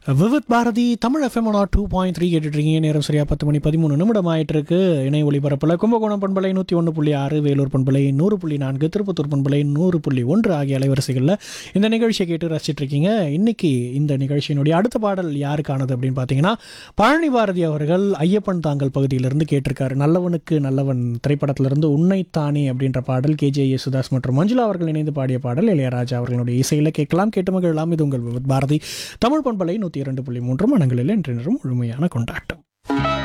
Vividh Bharati Tamil FM one two point three கேட்டுட்ருக்கீங்க நேரம் சரியா பத்து மணி பதிமூணு நிமிடம் ஆயிட்டு இருக்கு இணை ஒளிபரப்பில் கும்பகோணம் பண்பலை நூற்றி ஒன்று புள்ளி ஆறு வேலூர் பண்பலை நூறு புள்ளி நான்கு திருப்பத்தூர் பண்பலை நூறு புள்ளி ஒன்று ஆகிய அலைவரிசைகளில் இந்த நிகழ்ச்சியை கேட்டு ரசிச்சிட்டு இருக்கீங்க இன்னைக்கு இந்த நிகழ்ச்சியினுடைய அடுத்த பாடல் யாருக்கானது அப்படின்னு பார்த்தீங்கன்னா பழனி பாரதி அவர்கள் ஐயப்பன் தாங்கல் பகுதியிலிருந்து கேட்டிருக்காரு நல்லவனுக்கு நல்லவன் திரைப்படத்திலிருந்து உன்னைத்தானே அப்படின்ற பாடல் கேஜே யேசுதாஸ் மற்றும் மஞ்சுளா அவர்கள் இணைந்து பாடிய பாடல் இளையராஜா அவர்களுடைய இசையில் கேட்கலாம் கேட்டு மகிழலாம் இது உங்கள் விவித் பாரதி தமிழ் பண்பலை நூற்றி இரண்டு புள்ளி மூன்று மனங்களில் இன்று முழுமையான கொண்டாட்டம்